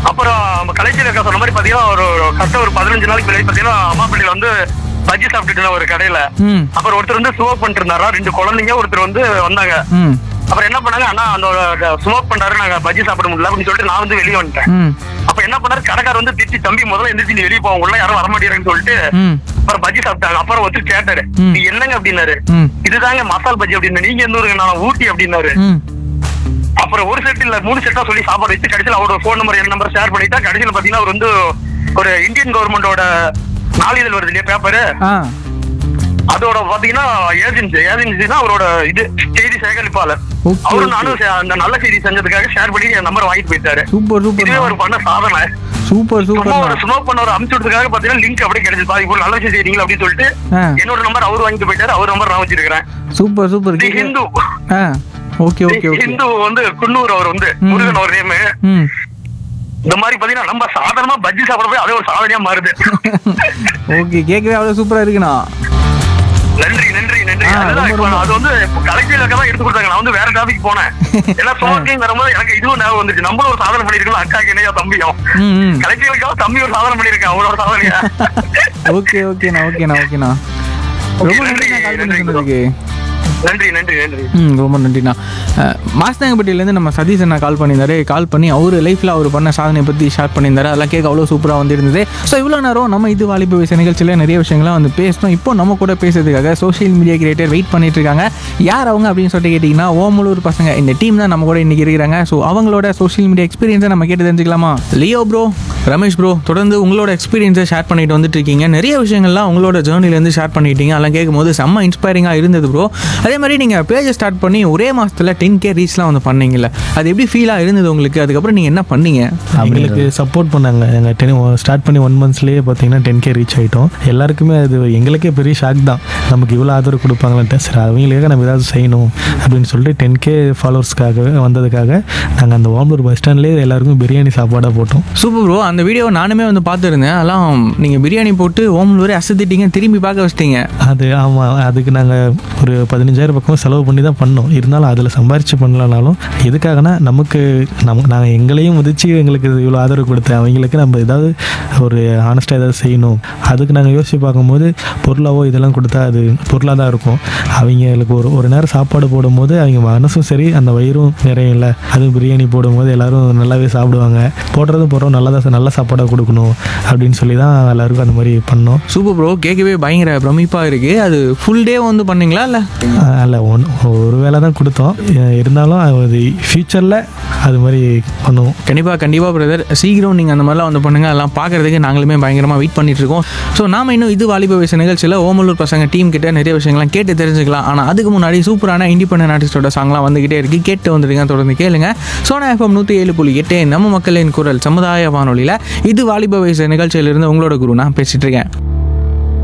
அப்புறம் நம்ம கலைச்சல் இருக்க சொன்ன மாதிரி பாத்தீங்கன்னா ஒரு கரெக்டா ஒரு பதினஞ்சு நாளைக்கு முன்னாடி பாத்தீங்கன்னா அம்மாப்பேட்டையில வந்து பஜ்ஜி சாப்பிட்டுட்டு இருந்தேன் ஒரு கடையில ம் அப்புறம் ஒருத்தர் வந்து ஸ்மோக் பண்ணிட்டு இருந்தாரா ரெண்டு குழந்தைங்க ஒருத்தர் வந்து வந்தாங்க ம் அப்புறம் என்ன பண்ணாங்க அண்ணா அந்த ஸ்மோக் பண்றாரு நாங்க பஜ்ஜி சாப்பிட முடியல அப்படின்னு சொல்லிட்டு நான் வந்து வெளியே வந்துட்டேன் ம் அப்ப என்ன பண்ணாரு கடைக்காரர் வந்து திட்டி தம்பி முதல்ல எந்திரிச்சு நீ வெளியே போக உள்ள யாரும் வர மாட்டேங்கிறாங்கன்னு சொல்லிட்டு ம் அப்புறம் பஜ்ஜி சாப்பிட்டாங்க அப்புறம் ஒருத்தர் கேட்டாரு ம். நீ என்னங்க அப்படின்னாரு ம் இதுதாங்க மசால் பஜ்ஜி அப்படின்னு நீங்க எந்த ஊருங்க நான் ஊட்டி அப்படின்னாரு ம் அப்புறம் ஒரு செட் இல்ல மூணு செட்டா சொல்லி சாப்பாடு வச்சு கடைசியில் அவரோட ஃபோன் நம்பர் என் நம்பர் ஷேர் பண்ணிட்டா கடைசியில் பாத்தீங்கன்னா அவர் வந்து ஒரு இந்தியன் கவர்மெண்டோட நாளிதழ் வருது இல்லையா பேப்பரு ஆ அதோட பாத்தீங்கன்னா ஏஜென்சி ஏஜென்சினா அவரோட இது செய்தி சேகரிப்பாளர் Okay, அவரு okay. நானும் சே- அந்த நல்ல செய்தி செஞ்சதுக்காக ஷேர் பண்ணி என் நம்பர் வாங்கிட்டு போயிட்டாரு சூப்பர் இதுவே சூப்பர் ஒரு பண்ண சாதனை சூப்பர் சும்மா ஒரு சூப்பர் ஸ்மோக் பண்ண ஒரு அமுச்சு விட்டதுக்காக பாத்தீங்கன்னா லிங்க் அப்படியே கிடைச்சது பாதி ஒரு நல்ல விஷயம் செய்றீங்களா அப்படின்னு சொல்லிட்டு ஆ. என்னோட நம்பர் அவர் வாங்கிட்டு போயிட்டாரு அவர் நம்பர் நான் வச்சிருக்கிறேன் சூப்பர் சூப்பர் தி ஹிந்து ஆ ஓகே ஓகே ஓகே ஹிந்து வந்து குன்னூர் அவர் வந்து ம். முருகன் ஒரு நேமு ம் இந்த மாதிரி பாத்தீங்கன்னா நம்ம சாதாரணமா பஜ்ஜி சாப்பிட போய் அதே ஒரு சாதனையா மாறுது ஓகே கேட்கவே அவ்வளோ சூப்பராக இருக்குண்ணா நன்றி நன்றி நன்றி ஆ, அதுதான் ரொம்ப, இப்ப ரொம்ப. அது வந்து கலைஞர் தான் எடுத்து கொடுத்தாங்க நான் வந்து வேற டாபிக் போனேன் ஏன்னா சோக்கிங் வரும்போது எனக்கு இதுவும் ஞாபகம் வந்துச்சு நம்மளும் ஒரு சாதனை பண்ணிருக்கோம் அக்காக்கு என்னையா தம்பியும் ம் ம் கலைஞர்களுக்காக தம்பி ஒரு சாதனை பண்ணிருக்கேன் அவரோட சாதனையா ஓகே ஓகேண்ணா ஓகேண்ணா ஓகேண்ணா ரொம்ப நன்றி, நன்றிண்ணா கால் பண்ணி நன்றி. சொன்னதுக்கு நன்றி நன்றி நன்றி ம் ரொம்ப நன்றிண்ணா அஹ், மாஸ்தாங்கப்பட்டியிலேருந்து நம்ம சதீஷ் அண்ணா கால் பண்ணியிருந்தாரு கால் பண்ணி அவர் லைஃப்பில் அவர் பண்ண சாதனை பற்றி ஷேர் பண்ணியிருந்தாரு அதெல்லாம் கேட்க அவ்வளோ சூப்பராக வந்துருந்தது ஸோ இவ்வளோ நேரம் நம்ம இது வாலிப வயசு நிகழ்ச்சியில் நிறைய விஷயங்கள்லாம் வந்து பேசணும் இப்போ நம்ம கூட பேசுறதுக்காக சோஷியல் மீடியா கிரியேட்டர் வெயிட் பண்ணிட்டு இருக்காங்க யார் அவங்க அப்படின்னு சொல்லிட்டு கேட்டிங்கன்னா ஓமலூர் பசங்க இந்த டீம் தான் நம்ம கூட இன்றைக்கி இருக்கிறாங்க ஸோ அவங்களோட சோஷியல் மீடியா எக்ஸ்பீரியன்ஸை நம்ம கேட்டு தெரிஞ்சுக்கலாமா லியோ ப்ரோ ரமேஷ் ப்ரோ தொடர்ந்து உங்களோட எக்ஸ்பீரியன்ஸை ஷேர் பண்ணிட்டு வந்துட்டு இருக்கீங்க நிறைய விஷயங்கள்லாம் உங்களோட ஜேர்னிலேருந்து ஷேர் பண்ணிட்டீங்க அதெல்லாம் கேட்கும்போது செம்ம இன்ஸ்பைரிங்காக இருந்தது ப்ரோ அதே மாதிரி நீங்கள் பேஜை ஸ்டார்ட் பண்ணி ஒரே மாதத்தில் டென் கே ரீச்லாம் வந்து பண்ணீங்கல்ல அது எப்படி ஃபீலாக இருந்தது உங்களுக்கு அதுக்கப்புறம் நீங்கள் என்ன பண்ணீங்க எங்களுக்கு சப்போர்ட் பண்ணாங்க எங்கள் டென் ஸ்டார்ட் பண்ணி ஒன் மந்த்ஸ்லேயே பார்த்தீங்கன்னா டென் கே ரீச் ஆகிட்டோம் எல்லாருக்குமே அது எங்களுக்கே பெரிய ஷாக் தான் நமக்கு இவ்வளோ ஆதரவு கொடுப்பாங்களான்ட்டு சரி அவங்களுக்காக நம்ம ஏதாவது செய்யணும் அப்படின்னு சொல்லிட்டு டென் கே ஃபாலோவர்ஸ்க்காக வந்ததுக்காக நாங்கள் அந்த ஓம்பலூர் பஸ் ஸ்டாண்ட்லேயே எல்லாருக்கும் பிரியாணி சாப்பாடாக போட்டோம் சூப்பர் ப்ரோ அந்த வீடியோ நானுமே வந்து பார்த்துருந்தேன் அதெல்லாம் நீங்கள் பிரியாணி போட்டு ஓமலூரே அசத்திட்டீங்க திரும்பி பார்க்க வச்சிட்டீங்க அது ஆமாம் அதுக்கு நாங்கள் ஒரு பதினஞ்சாயிரம் பக்கம் செலவு பண்ணி தான் பண்ணோம் இருந்தாலும் அதில் சம்பாரிச்சு பண்ணலனாலும் எதுக்காகனா நமக்கு நம் நாங்கள் எங்களையும் மதித்து எங்களுக்கு இவ்வளோ ஆதரவு கொடுத்த அவங்களுக்கு நம்ம ஏதாவது ஒரு ஆனஸ்ட்டாக ஏதாவது செய்யணும் அதுக்கு நாங்கள் யோசிச்சு பார்க்கும்போது பொருளாவோ இதெல்லாம் கொடுத்தா அது பொருளாக தான் இருக்கும் அவங்களுக்கு ஒரு ஒரு நேரம் சாப்பாடு போடும்போது அவங்க மனசும் சரி அந்த வயிறும் நிறையல அதுவும் பிரியாணி போடும்போது எல்லாரும் நல்லாவே சாப்பிடுவாங்க போடுறதும் போடுறோம் நல்லா தான் நல்ல சாப்பாடாக கொடுக்கணும் அப்படின்னு சொல்லி தான் எல்லாருக்கும் அந்த மாதிரி பண்ணோம் சூப்பர் ப்ரோ கேட்கவே பயங்கர பிரமிப்பாக இருக்குது அது ஃபுல் டே வந்து பண்ணீங்களா இல்லை அல்ல ஒன் ஒரு வேலை தான் கொடுத்தோம் அஹ் இருந்தாலும் அது ஃப்யூச்சரில் அது மாதிரி பண்ணுவோம் கண்டிப்பாக கண்டிப்பாக பிரதர் சீக்கிரம் நீங்கள் அந்த மாதிரிலாம் வந்து பண்ணுங்கள் அதெல்லாம் பார்க்குறதுக்கு நாங்களுமே பயங்கரமாக வெயிட் பண்ணிட்டு இருக்கோம் ஸோ நாம இன்னும் இது வாலிப வயசு நிகழ்ச்சியில் ஓமலூர் பசங்க டீம் கிட்ட நிறைய விஷயங்கள்லாம் கேட்டு தெரிஞ்சுக்கலாம் ஆனால் அதுக்கு முன்னாடி சூப்பரான இண்டிபெண்டன்ட் ஆர்டிஸ்டோட சாங்லாம் வந்துகிட்டே இருக்கு கேட்டு வந்துருங்க தொடர்ந்து கேளுங்க சோனா எஃப்எம் நூற்றி ஏழு புள்ளி எட்டு நம்ம மக்களின் குரல் சமுதாய வானொலியில் இது வாலிப வயசு நிகழ்ச்சியிலிருந்து உங்களோட குரு நான் பேசிட்டு இருக்கேன்